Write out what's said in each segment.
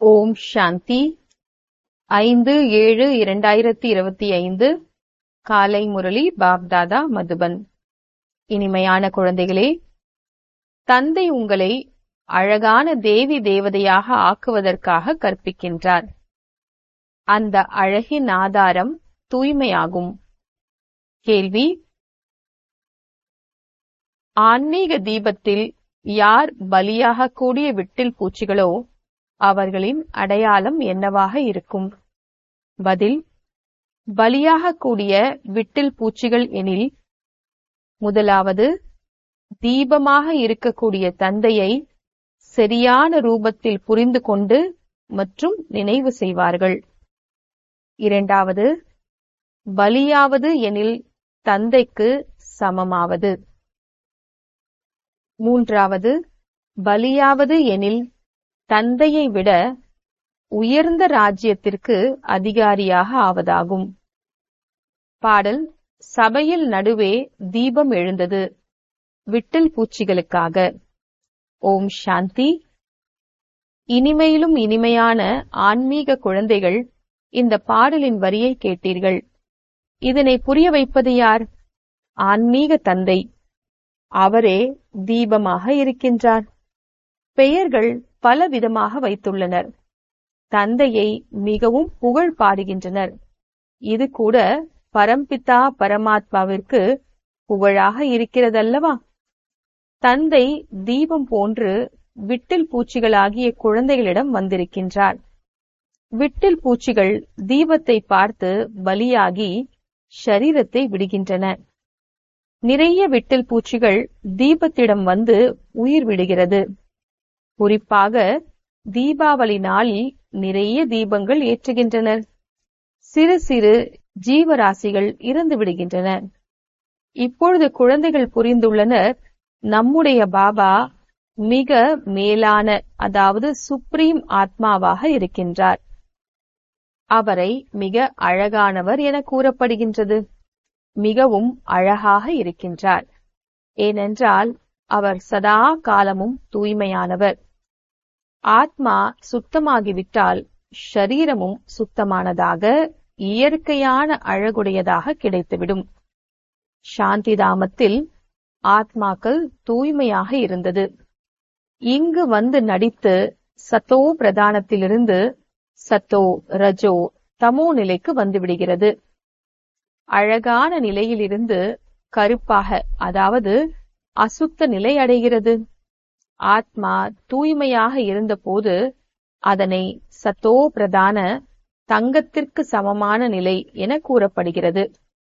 ஓம் சாந்தி ஐந்து ஏழு இரண்டாயிரத்தி இருபத்தி ஐந்து காலை முரளி பாப்தாதா மதுபன் இனிமையான குழந்தைகளே தந்தை உங்களை அழகான தேவி தேவதையாக ஆக்குவதற்காக கற்பிக்கின்றார் அந்த அழகின் ஆதாரம் தூய்மையாகும் கேள்வி ஆன்மீக தீபத்தில் யார் பலியாகக்கூடிய விட்டில் பூச்சிகளோ அவர்களின் அடையாளம் என்னவாக இருக்கும் பதில் பலியாகக்கூடிய விட்டில் பூச்சிகள் எனில் முதலாவது தீபமாக இருக்கக்கூடிய தந்தையை சரியான ரூபத்தில் புரிந்து கொண்டு மற்றும் நினைவு செய்வார்கள் இரண்டாவது பலியாவது எனில் தந்தைக்கு சமமாவது மூன்றாவது பலியாவது எனில் தந்தையை விட உயர்ந்த ராஜ்யத்திற்கு அதிகாரியாக ஆவதாகும் பாடல் சபையில் நடுவே தீபம் எழுந்தது விட்டில் பூச்சிகளுக்காக ஓம் சாந்தி இனிமையிலும் இனிமையான ஆன்மீக குழந்தைகள் இந்த பாடலின் வரியை கேட்டீர்கள் இதனை புரிய வைப்பது யார் ஆன்மீக தந்தை அவரே தீபமாக இருக்கின்றார் பெயர்கள் பல விதமாக வைத்துள்ளனர் தந்தையை மிகவும் புகழ் பாடுகின்றனர் இது கூட பரம்பிதா பரமாத்மாவிற்கு புகழாக இருக்கிறதல்லவா தந்தை தீபம் போன்று விட்டில் பூச்சிகளாகிய குழந்தைகளிடம் வந்திருக்கின்றார் விட்டில் பூச்சிகள் தீபத்தை பார்த்து பலியாகி ஷரீரத்தை விடுகின்றன நிறைய விட்டில் பூச்சிகள் தீபத்திடம் வந்து உயிர் விடுகிறது குறிப்பாக தீபாவளி நாளில் நிறைய தீபங்கள் ஏற்றுகின்றனர் சிறு சிறு ஜீவராசிகள் இறந்து விடுகின்றன இப்பொழுது குழந்தைகள் புரிந்துள்ளனர் நம்முடைய பாபா மிக மேலான அதாவது சுப்ரீம் ஆத்மாவாக இருக்கின்றார் அவரை மிக அழகானவர் என கூறப்படுகின்றது மிகவும் அழகாக இருக்கின்றார் ஏனென்றால் அவர் சதா காலமும் தூய்மையானவர் ஆத்மா சுத்தமாகிவிட்டால் ஷரீரமும் சுத்தமானதாக இயற்கையான அழகுடையதாக கிடைத்துவிடும் சாந்திதாமத்தில் ஆத்மாக்கள் தூய்மையாக இருந்தது இங்கு வந்து நடித்து சத்தோ பிரதானத்திலிருந்து சத்தோ ரஜோ தமோ நிலைக்கு வந்துவிடுகிறது அழகான நிலையிலிருந்து கருப்பாக அதாவது அசுத்த நிலை அடைகிறது ஆத்மா தூய்மையாக இருந்தபோது அதனை சத்தோ பிரதான தங்கத்திற்கு சமமான நிலை என கூறப்படுகிறது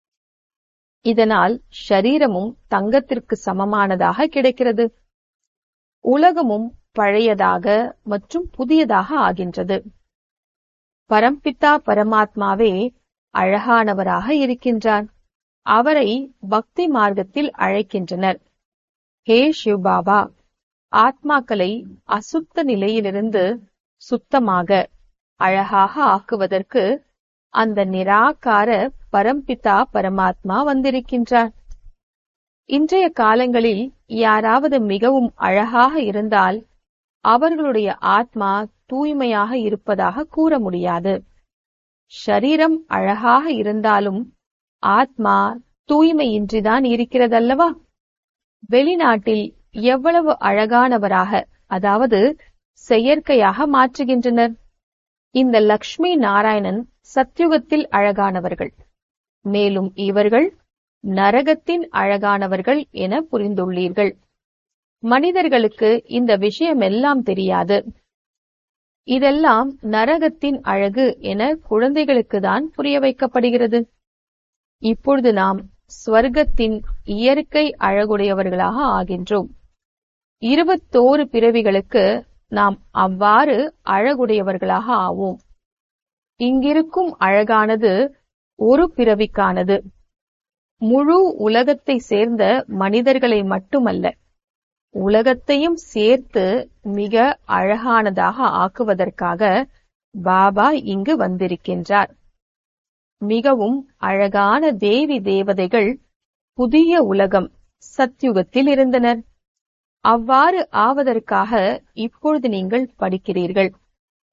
இதனால் ஷரீரமும் தங்கத்திற்கு சமமானதாக கிடைக்கிறது உலகமும் பழையதாக மற்றும் புதியதாக ஆகின்றது பரம்பித்தா பரமாத்மாவே அழகானவராக இருக்கின்றார் அவரை பக்தி மார்க்கத்தில் அழைக்கின்றனர் ஹே சிவ்பாபா ஆத்மாக்களை அசுத்த நிலையிலிருந்து சுத்தமாக அழகாக ஆக்குவதற்கு அந்த நிராகார பரம்பிதா பரமாத்மா வந்திருக்கின்றார் இன்றைய காலங்களில் யாராவது மிகவும் அழகாக இருந்தால் அவர்களுடைய ஆத்மா தூய்மையாக இருப்பதாக கூற முடியாது ஷரீரம் அழகாக இருந்தாலும் ஆத்மா தூய்மையின்றிதான் இருக்கிறதல்லவா வெளிநாட்டில் எவ்வளவு அழகானவராக அதாவது செயற்கையாக மாற்றுகின்றனர் இந்த லக்ஷ்மி நாராயணன் சத்யுகத்தில் அழகானவர்கள் மேலும் இவர்கள் நரகத்தின் அழகானவர்கள் என புரிந்துள்ளீர்கள் மனிதர்களுக்கு இந்த விஷயம் எல்லாம் தெரியாது இதெல்லாம் நரகத்தின் அழகு என குழந்தைகளுக்கு தான் புரிய வைக்கப்படுகிறது இப்பொழுது நாம் ஸ்வர்க்கத்தின் இயற்கை அழகுடையவர்களாக ஆகின்றோம் இருபத்தோரு பிறவிகளுக்கு நாம் அவ்வாறு அழகுடையவர்களாக ஆவோம் இங்கிருக்கும் அழகானது ஒரு பிறவிக்கானது முழு உலகத்தை சேர்ந்த மனிதர்களை மட்டுமல்ல உலகத்தையும் சேர்த்து மிக அழகானதாக ஆக்குவதற்காக பாபா இங்கு வந்திருக்கின்றார் மிகவும் அழகான தேவி தேவதைகள் புதிய உலகம் சத்யுகத்தில் இருந்தனர் அவ்வாறு ஆவதற்காக இப்பொழுது நீங்கள் படிக்கிறீர்கள்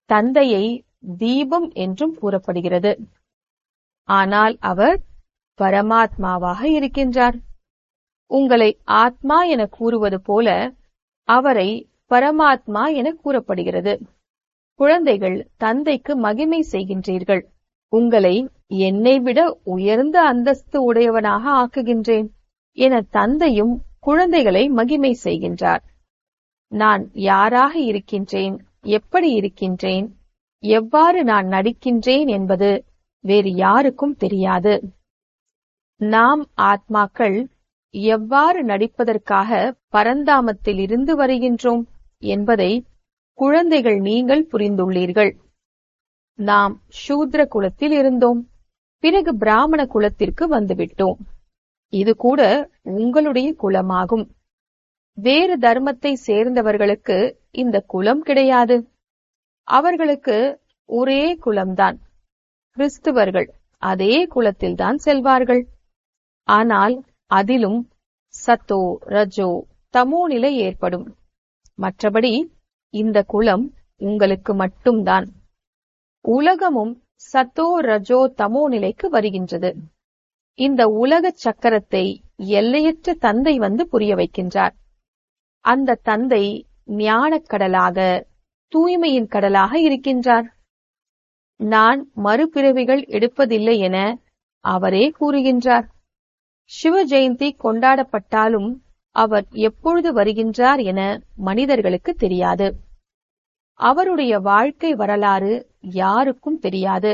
தந்தையை தீபம் என்றும் கூறப்படுகிறது ஆனால் அவர் பரமாத்மாவாக இருக்கின்றார் உங்களை ஆத்மா என கூறுவது போல அவரை பரமாத்மா என கூறப்படுகிறது குழந்தைகள் தந்தைக்கு மகிமை செய்கின்றீர்கள் உங்களை என்னை விட உயர்ந்த அந்தஸ்து உடையவனாக ஆக்குகின்றேன் என தந்தையும் குழந்தைகளை மகிமை செய்கின்றார் நான் யாராக இருக்கின்றேன் எப்படி இருக்கின்றேன் எவ்வாறு நான் நடிக்கின்றேன் என்பது வேறு யாருக்கும் தெரியாது நாம் ஆத்மாக்கள் எவ்வாறு நடிப்பதற்காக பரந்தாமத்தில் இருந்து வருகின்றோம் என்பதை குழந்தைகள் நீங்கள் புரிந்துள்ளீர்கள் நாம் சூத்ர குலத்தில் இருந்தோம் பிறகு பிராமண குலத்திற்கு வந்துவிட்டோம் இது கூட உங்களுடைய குலமாகும் வேறு தர்மத்தை சேர்ந்தவர்களுக்கு இந்த குலம் கிடையாது அவர்களுக்கு ஒரே குலம்தான் கிறிஸ்துவர்கள் அதே குலத்தில்தான் செல்வார்கள் ஆனால் அதிலும் சத்தோ ரஜோ தமோ நிலை ஏற்படும் மற்றபடி இந்த குலம் உங்களுக்கு மட்டும்தான் உலகமும் சத்தோ ரஜோ தமோ நிலைக்கு வருகின்றது இந்த உலக சக்கரத்தை எல்லையற்ற தந்தை வந்து புரிய வைக்கின்றார் அந்த தந்தை ஞானக் கடலாக தூய்மையின் கடலாக இருக்கின்றார் நான் மறுபிறவிகள் எடுப்பதில்லை என அவரே கூறுகின்றார் சிவ ஜெயந்தி கொண்டாடப்பட்டாலும் அவர் எப்பொழுது வருகின்றார் என மனிதர்களுக்கு தெரியாது அவருடைய வாழ்க்கை வரலாறு யாருக்கும் தெரியாது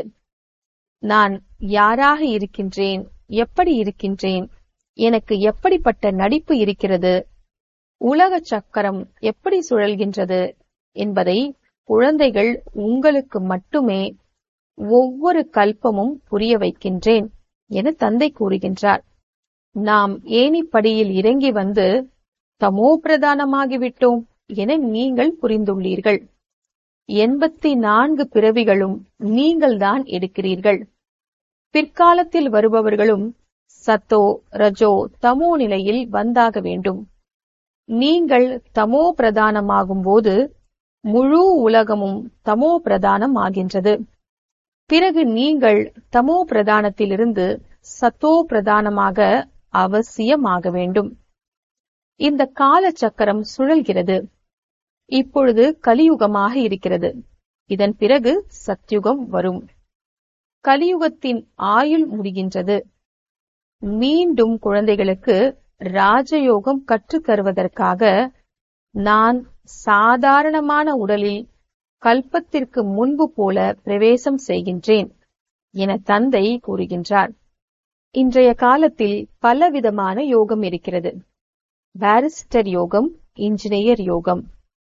நான் யாராக இருக்கின்றேன் எப்படி இருக்கின்றேன் எனக்கு எப்படிப்பட்ட நடிப்பு இருக்கிறது உலக சக்கரம் எப்படி சுழல்கின்றது என்பதை குழந்தைகள் உங்களுக்கு மட்டுமே ஒவ்வொரு கல்பமும் புரிய வைக்கின்றேன் என தந்தை கூறுகின்றார் நாம் ஏணிப்படியில் இறங்கி வந்து தமோ பிரதானமாகிவிட்டோம் என நீங்கள் புரிந்துள்ளீர்கள் எண்பத்தி நான்கு பிறவிகளும் நீங்கள்தான் எடுக்கிறீர்கள் பிற்காலத்தில் வருபவர்களும் சத்தோ ரஜோ தமோ நிலையில் வந்தாக வேண்டும் நீங்கள் தமோ பிரதானமாகும் போது முழு உலகமும் தமோ பிரதானம் ஆகின்றது பிறகு நீங்கள் தமோ பிரதானத்திலிருந்து சத்தோ பிரதானமாக அவசியமாக வேண்டும் இந்த கால சக்கரம் சுழல்கிறது இப்பொழுது கலியுகமாக இருக்கிறது இதன் பிறகு சத்யுகம் வரும் கலியுகத்தின் ஆயுள் முடிகின்றது மீண்டும் குழந்தைகளுக்கு ராஜயோகம் கற்றுத் தருவதற்காக நான் சாதாரணமான உடலில் கல்பத்திற்கு முன்பு போல பிரவேசம் செய்கின்றேன் என தந்தை கூறுகின்றார் இன்றைய காலத்தில் பலவிதமான யோகம் இருக்கிறது பாரிஸ்டர் யோகம் இன்ஜினியர் யோகம்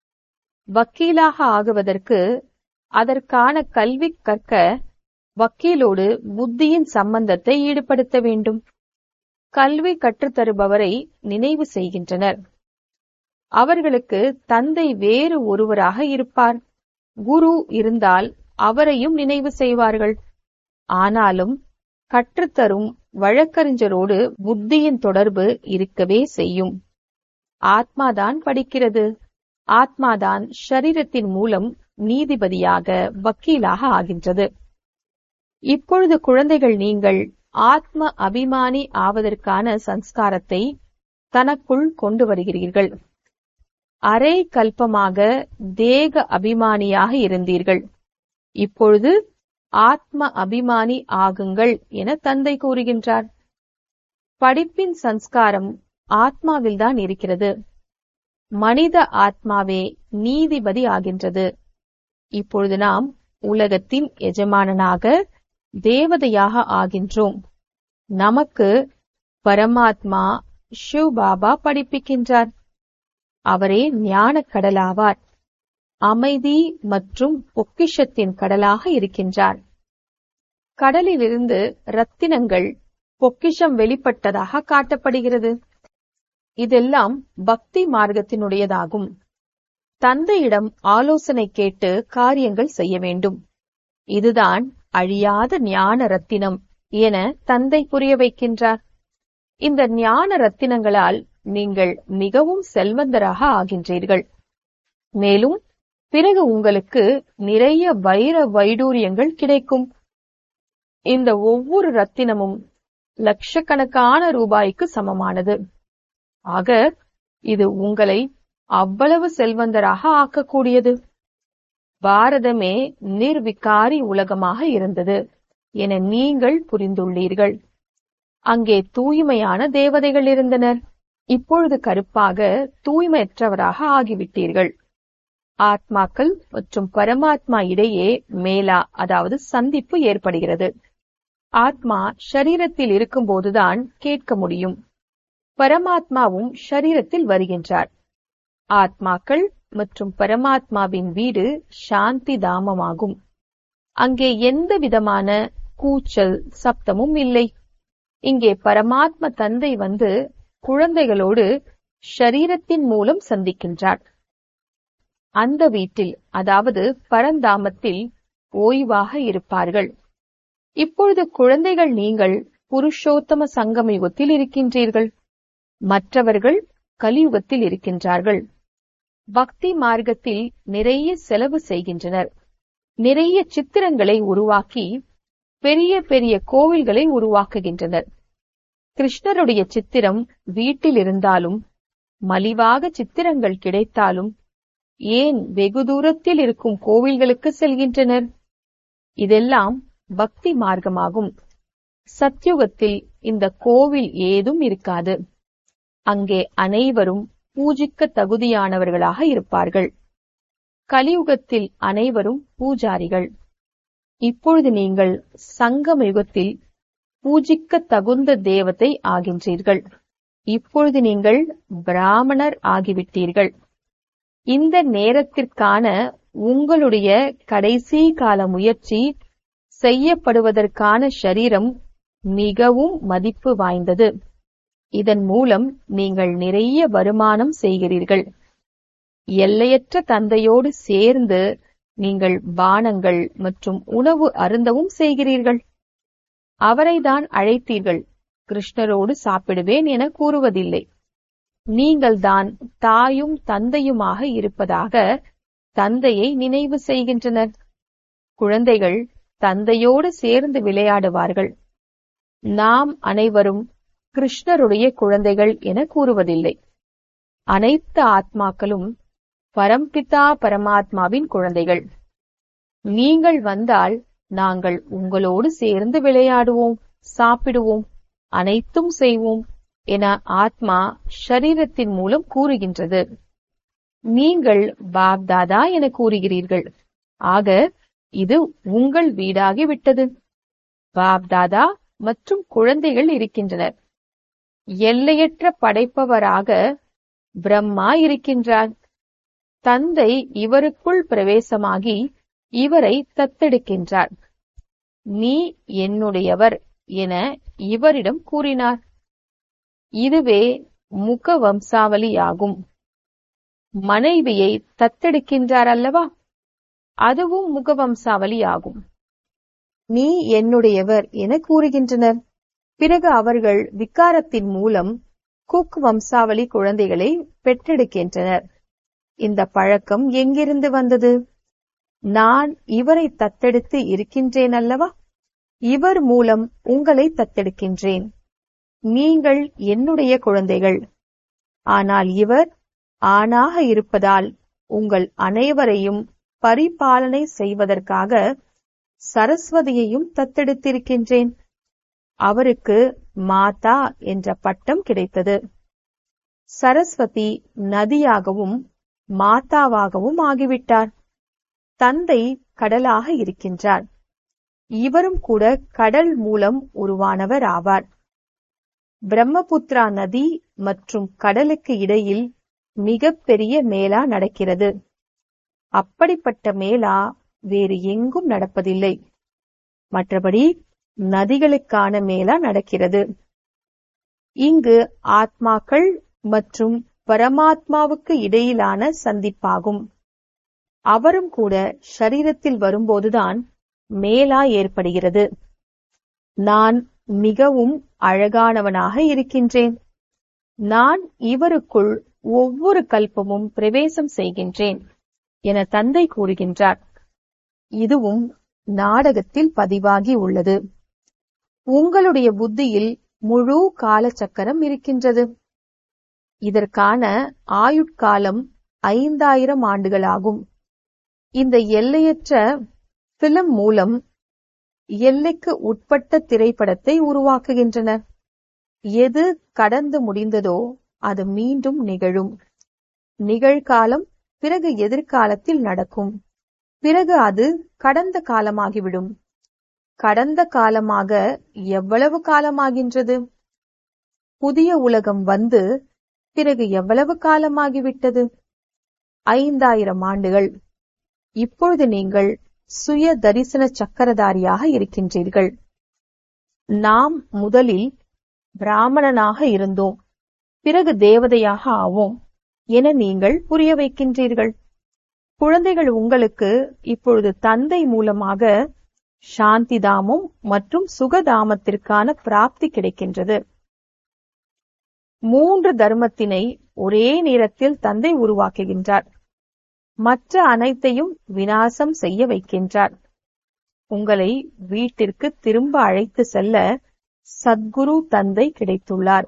வக்கீலாக ஆகுவதற்கு அதற்கான கல்வி கற்க வக்கீலோடு புத்தியின் சம்பந்தத்தை ஈடுபடுத்த வேண்டும் கல்வி கற்றுத்தருபவரை நினைவு செய்கின்றனர் அவர்களுக்கு தந்தை வேறு ஒருவராக இருப்பார் குரு இருந்தால் அவரையும் நினைவு செய்வார்கள் ஆனாலும் கற்றுத்தரும் வழக்கறிஞரோடு புத்தியின் தொடர்பு இருக்கவே செய்யும் ஆத்மாதான் படிக்கிறது ஆத்மாதான் ஷரீரத்தின் மூலம் நீதிபதியாக வக்கீலாக ஆகின்றது இப்பொழுது குழந்தைகள் நீங்கள் ஆத்ம அபிமானி ஆவதற்கான சன்ஸ்காரத்தை தனக்குள் கொண்டு வருகிறீர்கள் அரை கல்பமாக தேக அபிமானியாக இருந்தீர்கள் இப்பொழுது ஆத்ம அபிமானி ஆகுங்கள் என தந்தை கூறுகின்றார் படிப்பின் சன்ஸ்காரம் ஆத்மாவில்தான் இருக்கிறது மனித ஆத்மாவே நீதிபதி ஆகின்றது இப்பொழுது நாம் உலகத்தின் எஜமானனாக தேவதையாக ஆகின்றோம் நமக்கு பரமாத்மா ஷிவ் பாபா படிப்பிக்கின்றார் அவரே ஞானக் கடலாவார் அமைதி மற்றும் பொக்கிஷத்தின் கடலாக இருக்கின்றார் கடலிலிருந்து ரத்தினங்கள் பொக்கிஷம் வெளிப்பட்டதாக காட்டப்படுகிறது இதெல்லாம் பக்தி மார்க்கத்தினுடையதாகும் தந்தையிடம் ஆலோசனை கேட்டு காரியங்கள் செய்ய வேண்டும் இதுதான் அழியாத ஞான ரத்தினம் என தந்தை புரிய வைக்கின்றார் இந்த ஞான ரத்தினங்களால் நீங்கள் மிகவும் செல்வந்தராக ஆகின்றீர்கள் மேலும் பிறகு உங்களுக்கு நிறைய வைர வைடூரியங்கள் கிடைக்கும் இந்த ஒவ்வொரு ரத்தினமும் லட்சக்கணக்கான ரூபாய்க்கு சமமானது ஆக இது உங்களை அவ்வளவு செல்வந்தராக ஆக்கக்கூடியது பாரதமே நிர்விகாரி உலகமாக இருந்தது என நீங்கள் புரிந்துள்ளீர்கள் அங்கே தூய்மையான தேவதைகள் இருந்தனர் இப்பொழுது கருப்பாக தூய்மையற்றவராக ஆகிவிட்டீர்கள் ஆத்மாக்கள் மற்றும் பரமாத்மா இடையே மேலா அதாவது சந்திப்பு ஏற்படுகிறது ஆத்மா ஷரீரத்தில் இருக்கும்போதுதான் கேட்க முடியும் பரமாத்மாவும் ஷரீரத்தில் வருகின்றார் ஆத்மாக்கள் மற்றும் பரமாத்மாவின் வீடு சாந்தி தாமமாகும் அங்கே எந்த விதமான கூச்சல் சப்தமும் இல்லை இங்கே பரமாத்ம தந்தை வந்து குழந்தைகளோடு ஷரீரத்தின் மூலம் சந்திக்கின்றார் அந்த வீட்டில் அதாவது பரந்தாமத்தில் ஓய்வாக இருப்பார்கள் இப்பொழுது குழந்தைகள் நீங்கள் புருஷோத்தம சங்கம யுகத்தில் இருக்கின்றீர்கள் மற்றவர்கள் கலியுகத்தில் இருக்கின்றார்கள் பக்தி மார்க்கத்தில் நிறைய செலவு செய்கின்றனர் நிறைய சித்திரங்களை உருவாக்கி பெரிய பெரிய கோவில்களை உருவாக்குகின்றனர் கிருஷ்ணருடைய சித்திரம் வீட்டில் இருந்தாலும் மலிவாக சித்திரங்கள் கிடைத்தாலும் ஏன் வெகு தூரத்தில் இருக்கும் கோவில்களுக்கு செல்கின்றனர் இதெல்லாம் பக்தி மார்க்கமாகும் சத்யுகத்தில் இந்த கோவில் ஏதும் இருக்காது அங்கே அனைவரும் பூஜிக்க தகுதியானவர்களாக இருப்பார்கள் கலியுகத்தில் அனைவரும் பூஜாரிகள் இப்பொழுது நீங்கள் சங்கம யுகத்தில் பூஜிக்க தகுந்த தேவதை ஆகின்றீர்கள் இப்பொழுது நீங்கள் பிராமணர் ஆகிவிட்டீர்கள் இந்த நேரத்திற்கான உங்களுடைய கடைசி கால முயற்சி செய்யப்படுவதற்கான ஷரீரம் மிகவும் மதிப்பு வாய்ந்தது இதன் மூலம் நீங்கள் நிறைய வருமானம் செய்கிறீர்கள் எல்லையற்ற தந்தையோடு சேர்ந்து நீங்கள் பானங்கள் மற்றும் உணவு அருந்தவும் செய்கிறீர்கள் அவரைதான் அழைத்தீர்கள் கிருஷ்ணரோடு சாப்பிடுவேன் என கூறுவதில்லை நீங்கள் தான் தாயும் தந்தையுமாக இருப்பதாக தந்தையை நினைவு செய்கின்றனர் குழந்தைகள் தந்தையோடு சேர்ந்து விளையாடுவார்கள் நாம் அனைவரும் கிருஷ்ணருடைய குழந்தைகள் என கூறுவதில்லை அனைத்து ஆத்மாக்களும் பரம்பிதா பரமாத்மாவின் குழந்தைகள் நீங்கள் வந்தால் நாங்கள் உங்களோடு சேர்ந்து விளையாடுவோம் சாப்பிடுவோம் அனைத்தும் செய்வோம் என ஆத்மா ஷரீரத்தின் மூலம் கூறுகின்றது நீங்கள் பாப்தாதா என கூறுகிறீர்கள் ஆக இது உங்கள் வீடாகி விட்டது பாப்தாதா மற்றும் குழந்தைகள் இருக்கின்றனர் எல்லையற்ற படைப்பவராக பிரம்மா இருக்கின்றார் தந்தை இவருக்குள் பிரவேசமாகி இவரை தத்தெடுக்கின்றார் நீ என்னுடையவர் என இவரிடம் கூறினார் இதுவே முக வம்சாவளியாகும் மனைவியை தத்தெடுக்கின்றார் அல்லவா அதுவும் முகவம்சாவளி ஆகும் நீ என்னுடையவர் என கூறுகின்றனர் பிறகு அவர்கள் விக்காரத்தின் மூலம் குக் வம்சாவளி குழந்தைகளை பெற்றெடுக்கின்றனர் இந்த பழக்கம் எங்கிருந்து வந்தது நான் இவரை தத்தெடுத்து இருக்கின்றேன் அல்லவா இவர் மூலம் உங்களை தத்தெடுக்கின்றேன் நீங்கள் என்னுடைய குழந்தைகள் ஆனால் இவர் ஆணாக இருப்பதால் உங்கள் அனைவரையும் பரிபாலனை செய்வதற்காக சரஸ்வதியையும் தத்தெடுத்திருக்கின்றேன் அவருக்கு மாதா என்ற பட்டம் கிடைத்தது சரஸ்வதி நதியாகவும் மாதாவாகவும் ஆகிவிட்டார் தந்தை கடலாக இருக்கின்றார் இவரும் கூட கடல் மூலம் உருவானவர் ஆவார் பிரம்மபுத்ரா நதி மற்றும் கடலுக்கு இடையில் மிகப்பெரிய மேலா நடக்கிறது அப்படிப்பட்ட மேலா வேறு எங்கும் நடப்பதில்லை மற்றபடி நதிகளுக்கான மேலா நடக்கிறது இங்கு ஆத்மாக்கள் மற்றும் பரமாத்மாவுக்கு இடையிலான சந்திப்பாகும் அவரும் கூட ஷரீரத்தில் வரும்போதுதான் மேலா ஏற்படுகிறது நான் மிகவும் அழகானவனாக இருக்கின்றேன் நான் இவருக்குள் ஒவ்வொரு கல்பமும் பிரவேசம் செய்கின்றேன் என தந்தை கூறுகின்றார் இதுவும் நாடகத்தில் பதிவாகி உள்ளது உங்களுடைய புத்தியில் முழு காலச்சக்கரம் இருக்கின்றது இதற்கான ஆயுட்காலம் ஐந்தாயிரம் ஆண்டுகளாகும் இந்த எல்லையற்ற பிலிம் மூலம் எல்லைக்கு உட்பட்ட திரைப்படத்தை உருவாக்குகின்றனர் எது கடந்து முடிந்ததோ அது மீண்டும் நிகழும் நிகழ்காலம் பிறகு எதிர்காலத்தில் நடக்கும் பிறகு அது கடந்த காலமாகிவிடும் கடந்த காலமாக எவ்வளவு காலமாகின்றது புதிய உலகம் வந்து பிறகு எவ்வளவு காலமாகிவிட்டது ஐந்தாயிரம் ஆண்டுகள் இப்பொழுது நீங்கள் சுய தரிசன சக்கரதாரியாக இருக்கின்றீர்கள் நாம் முதலில் பிராமணனாக இருந்தோம் பிறகு தேவதையாக ஆவோம் என நீங்கள் புரிய வைக்கின்றீர்கள் குழந்தைகள் உங்களுக்கு இப்பொழுது தந்தை மூலமாக சாந்திதாமம் மற்றும் சுகதாமத்திற்கான பிராப்தி கிடைக்கின்றது மூன்று தர்மத்தினை ஒரே நேரத்தில் தந்தை உருவாக்குகின்றார் மற்ற அனைத்தையும் வினாசம் செய்ய வைக்கின்றார் உங்களை வீட்டிற்கு திரும்ப அழைத்து செல்ல சத்குரு தந்தை கிடைத்துள்ளார்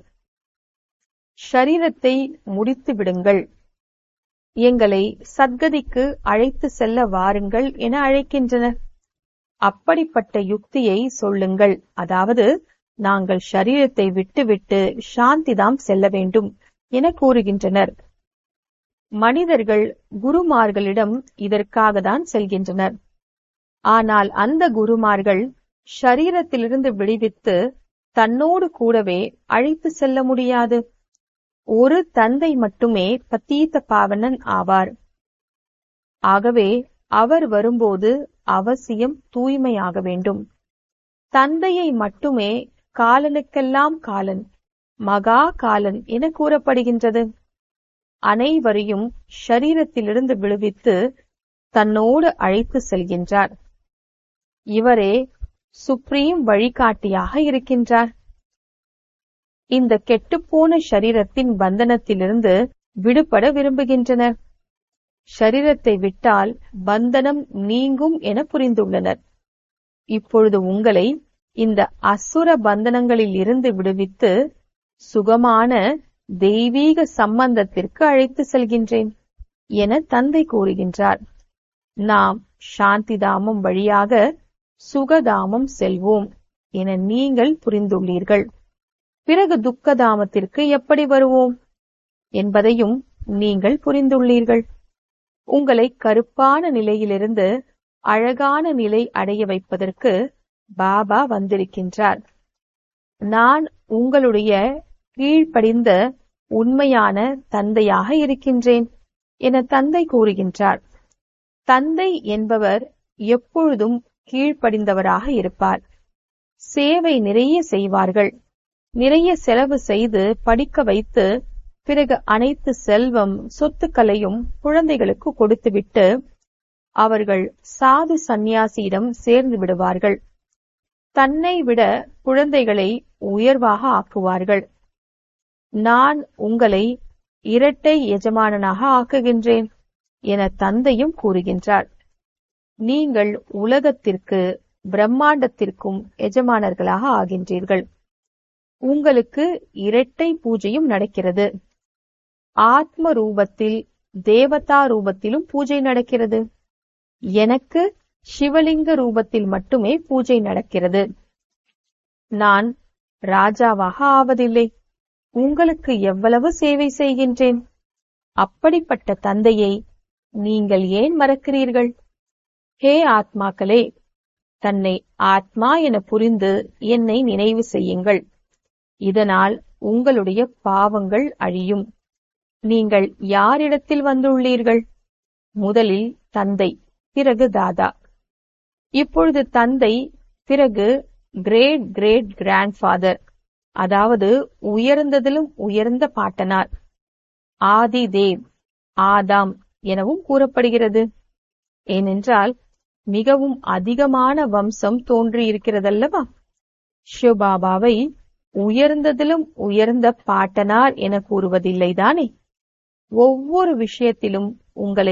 ஷரீரத்தை முடித்து விடுங்கள் எங்களை சத்கதிக்கு அழைத்து செல்ல வாருங்கள் என அழைக்கின்றனர் அப்படிப்பட்ட யுக்தியை சொல்லுங்கள் அதாவது நாங்கள் ஷரீரத்தை விட்டுவிட்டு சாந்திதாம் செல்ல வேண்டும் என கூறுகின்றனர் மனிதர்கள் குருமார்களிடம் இதற்காக தான் செல்கின்றனர் ஆனால் அந்த குருமார்கள் ஷரீரத்திலிருந்து விடுவித்து தன்னோடு கூடவே அழைத்து செல்ல முடியாது ஒரு தந்தை மட்டுமே பத்தீத்த பாவனன் ஆவார் ஆகவே அவர் வரும்போது அவசியம் தூய்மையாக வேண்டும் தந்தையை மட்டுமே காலனுக்கெல்லாம் காலன் மகா காலன் என கூறப்படுகின்றது அனைவரையும் ஷரீரத்திலிருந்து விடுவித்து தன்னோடு அழைத்து செல்கின்றார் இவரே சுப்ரீம் வழிகாட்டியாக இருக்கின்றார் இந்த கெட்டுப்போன ஷரீரத்தின் பந்தனத்திலிருந்து விடுபட விரும்புகின்றனர் ஷரீரத்தை விட்டால் பந்தனம் நீங்கும் என புரிந்துள்ளனர் இப்பொழுது உங்களை இந்த அசுர பந்தனங்களில் இருந்து விடுவித்து சுகமான தெய்வீக சம்பந்தத்திற்கு அழைத்து செல்கின்றேன் என தந்தை கூறுகின்றார் நாம் சாந்திதாமம் வழியாக சுகதாமம் செல்வோம் என நீங்கள் புரிந்துள்ளீர்கள் பிறகு துக்கதாமத்திற்கு எப்படி வருவோம் என்பதையும் நீங்கள் புரிந்துள்ளீர்கள் உங்களை கருப்பான நிலையிலிருந்து அழகான நிலை அடைய வைப்பதற்கு பாபா வந்திருக்கின்றார் நான் உங்களுடைய கீழ்ப்படிந்த உண்மையான தந்தையாக இருக்கின்றேன் என தந்தை கூறுகின்றார் தந்தை என்பவர் எப்பொழுதும் கீழ்ப்படிந்தவராக இருப்பார் சேவை நிறைய செய்வார்கள் நிறைய செலவு செய்து படிக்க வைத்து பிறகு அனைத்து செல்வம் சொத்துக்களையும் குழந்தைகளுக்கு கொடுத்துவிட்டு அவர்கள் சாது சந்நியாசியிடம் சேர்ந்து விடுவார்கள் தன்னை விட குழந்தைகளை உயர்வாக ஆக்குவார்கள் நான் உங்களை இரட்டை எஜமானனாக ஆக்குகின்றேன் என தந்தையும் கூறுகின்றார் நீங்கள் உலகத்திற்கு பிரம்மாண்டத்திற்கும் எஜமானர்களாக ஆகின்றீர்கள் உங்களுக்கு இரட்டை பூஜையும் நடக்கிறது ஆத்ம ரூபத்தில் தேவதா ரூபத்திலும் பூஜை நடக்கிறது எனக்கு சிவலிங்க ரூபத்தில் மட்டுமே பூஜை நடக்கிறது நான் ராஜாவாக ஆவதில்லை உங்களுக்கு எவ்வளவு சேவை செய்கின்றேன் அப்படிப்பட்ட தந்தையை நீங்கள் ஏன் மறக்கிறீர்கள் ஹே ஆத்மாக்களே தன்னை ஆத்மா என புரிந்து என்னை நினைவு செய்யுங்கள் இதனால் உங்களுடைய பாவங்கள் அழியும் நீங்கள் யாரிடத்தில் வந்துள்ளீர்கள் முதலில் தந்தை பிறகு தாதா இப்பொழுது தந்தை பிறகு கிரேட் கிரேட் கிராண்ட்ஃபாதர் அதாவது உயர்ந்ததிலும் உயர்ந்த பாட்டனார் ஆதி தேவ் ஆதாம் எனவும் கூறப்படுகிறது ஏனென்றால் மிகவும் அதிகமான வம்சம் தோன்றியிருக்கிறதல்லவா சிவபாபாவை உயர்ந்ததிலும் உயர்ந்த பாட்டனார் என கூறுவதில்லைதானே ஒவ்வொரு விஷயத்திலும் உங்களை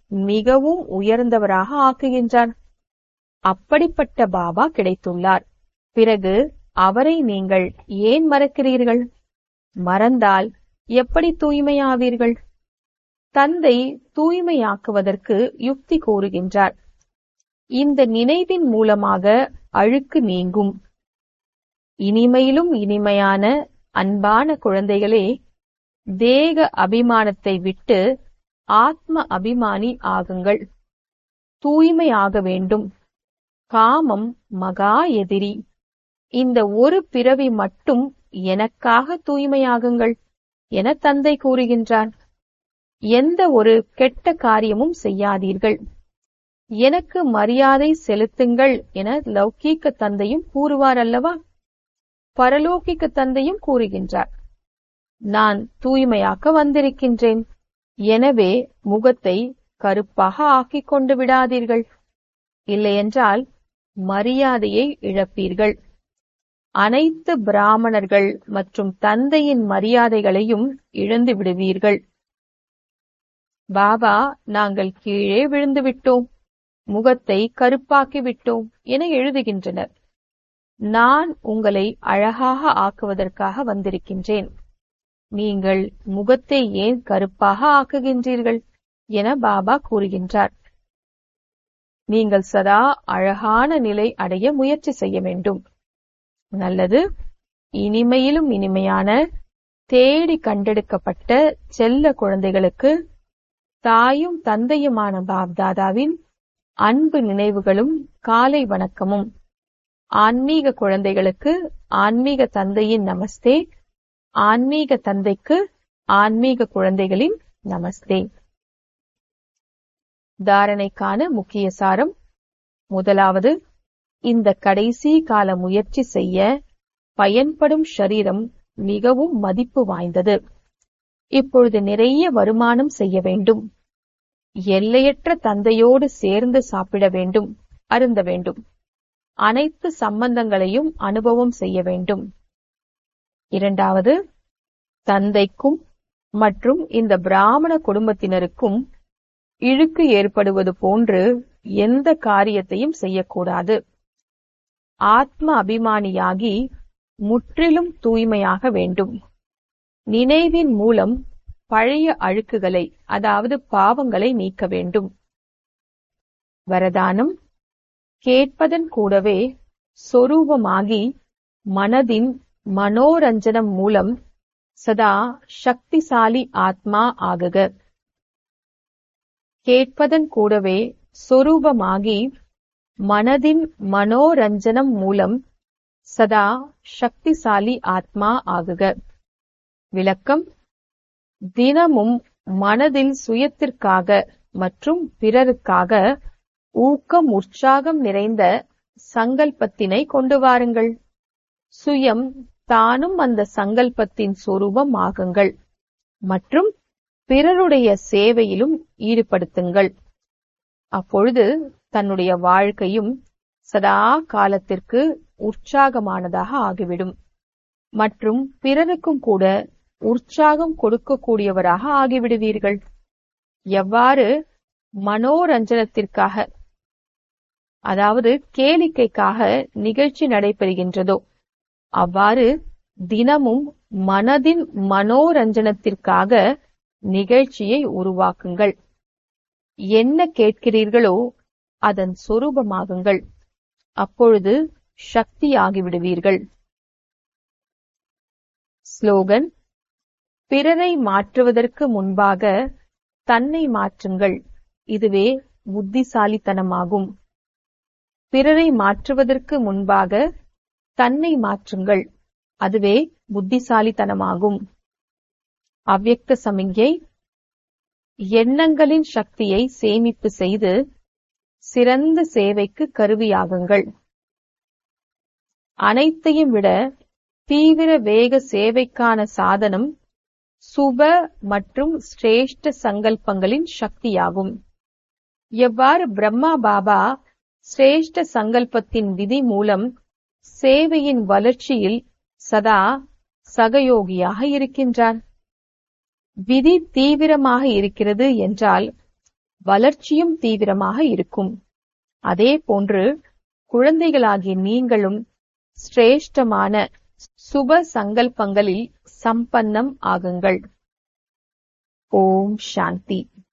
மிகவும் உயர்ந்தவராக ஆக்குகின்றார் அப்படிப்பட்ட பாபா கிடைத்துள்ளார் பிறகு அவரை நீங்கள் ஏன் மறக்கிறீர்கள் மறந்தால் எப்படி தூய்மையாவீர்கள் தந்தை தூய்மையாக்குவதற்கு யுக்தி கூறுகின்றார் இந்த நினைவின் மூலமாக அழுக்கு நீங்கும் இனிமையிலும் இனிமையான அன்பான குழந்தைகளே தேக அபிமானத்தை விட்டு ஆத்ம அபிமானி ஆகுங்கள் தூய்மையாக வேண்டும் காமம் மகா எதிரி இந்த ஒரு பிறவி மட்டும் எனக்காக தூய்மையாகுங்கள் என தந்தை கூறுகின்றார் எந்த ஒரு கெட்ட காரியமும் செய்யாதீர்கள் எனக்கு மரியாதை செலுத்துங்கள் என லௌகீக தந்தையும் கூறுவார் அல்லவா பரலோகிக்க தந்தையும் கூறுகின்றார் நான் தூய்மையாக்க வந்திருக்கின்றேன் எனவே முகத்தை கருப்பாக ஆக்கிக் கொண்டு விடாதீர்கள் இல்லையென்றால் மரியாதையை இழப்பீர்கள் அனைத்து பிராமணர்கள் மற்றும் தந்தையின் மரியாதைகளையும் இழந்து விடுவீர்கள் பாபா நாங்கள் கீழே விழுந்து விட்டோம் முகத்தை கருப்பாக்கி விட்டோம் என எழுதுகின்றனர் நான் உங்களை அழகாக ஆக்குவதற்காக வந்திருக்கின்றேன் நீங்கள் முகத்தை ஏன் கருப்பாக ஆக்குகின்றீர்கள் என பாபா கூறுகின்றார் நீங்கள் சதா அழகான நிலை அடைய முயற்சி செய்ய வேண்டும் நல்லது இனிமையிலும் இனிமையான தேடி கண்டெடுக்கப்பட்ட செல்ல குழந்தைகளுக்கு தாயும் தந்தையுமான பாப்தாதாவின் அன்பு நினைவுகளும் காலை வணக்கமும் ஆன்மீக குழந்தைகளுக்கு ஆன்மீக தந்தையின் நமஸ்தே ஆன்மீக தந்தைக்கு ஆன்மீக குழந்தைகளின் நமஸ்தே தாரணைக்கான முக்கிய சாரம் முதலாவது இந்த கடைசி கால முயற்சி செய்ய பயன்படும் ஷரீரம் மிகவும் மதிப்பு வாய்ந்தது இப்பொழுது நிறைய வருமானம் செய்ய வேண்டும் எல்லையற்ற தந்தையோடு சேர்ந்து சாப்பிட வேண்டும் அருந்த வேண்டும் அனைத்து சம்பந்தங்களையும் அனுபவம் செய்ய வேண்டும் இரண்டாவது தந்தைக்கும் மற்றும் இந்த பிராமண குடும்பத்தினருக்கும் இழுக்கு ஏற்படுவது போன்று எந்த காரியத்தையும் செய்யக்கூடாது ஆத்ம அபிமானியாகி முற்றிலும் தூய்மையாக வேண்டும் நினைவின் மூலம் பழைய அழுக்குகளை அதாவது பாவங்களை நீக்க வேண்டும் வரதானம் கேட்பதன் கூடவே சொரூபமாகி மனதின் மனோரஞ்சனம் மூலம் சதா சக்திசாலி ஆத்மா ஆகுக கேட்பதன் கூடவே சொரூபமாகி மனதின் மனோரஞ்சனம் மூலம் சதா சக்திசாலி ஆத்மா ஆகுக விளக்கம் தினமும் மனதில் சுயத்திற்காக மற்றும் பிறருக்காக ஊக்கம் உற்சாகம் நிறைந்த சங்கல்பத்தினை கொண்டு வாருங்கள் சுயம் தானும் அந்த சங்கல்பத்தின் சொரூபம் ஆகுங்கள் மற்றும் பிறருடைய சேவையிலும் ஈடுபடுத்துங்கள் அப்பொழுது தன்னுடைய வாழ்க்கையும் சதா காலத்திற்கு உற்சாகமானதாக ஆகிவிடும் மற்றும் பிறருக்கும் கூட உற்சாகம் கொடுக்கக்கூடியவராக ஆகிவிடுவீர்கள் எவ்வாறு மனோரஞ்சனத்திற்காக அதாவது கேளிக்கைக்காக நிகழ்ச்சி நடைபெறுகின்றதோ அவ்வாறு தினமும் மனதின் மனோரஞ்சனத்திற்காக நிகழ்ச்சியை உருவாக்குங்கள் என்ன கேட்கிறீர்களோ அதன் சொரூபமாகுங்கள் அப்பொழுது சக்தியாகிவிடுவீர்கள் ஸ்லோகன் பிறரை மாற்றுவதற்கு முன்பாக தன்னை மாற்றுங்கள் இதுவே புத்திசாலித்தனமாகும் பிறரை மாற்றுவதற்கு முன்பாக தன்னை மாற்றுங்கள் அதுவே புத்திசாலித்தனமாகும் அவ்யக்த சமிஞ்சை எண்ணங்களின் சக்தியை சேமிப்பு செய்து சிறந்த சேவைக்கு கருவியாகுங்கள் அனைத்தையும் விட தீவிர வேக சேவைக்கான சாதனம் சுப மற்றும் சிரேஷ்ட சங்கல்பங்களின் சக்தியாகும் எவ்வாறு பிரம்மா பாபா சிரேஷ்ட சங்கல்பத்தின் விதி மூலம் சேவையின் வளர்ச்சியில் சதா சகயோகியாக இருக்கின்றார் விதி தீவிரமாக இருக்கிறது என்றால் வளர்ச்சியும் தீவிரமாக இருக்கும் அதே போன்று குழந்தைகளாகிய நீங்களும் சிரேஷ்டமான சுப சங்கல்பங்களில் சம்பன்னம் ஆகுங்கள் ஓம் சாந்தி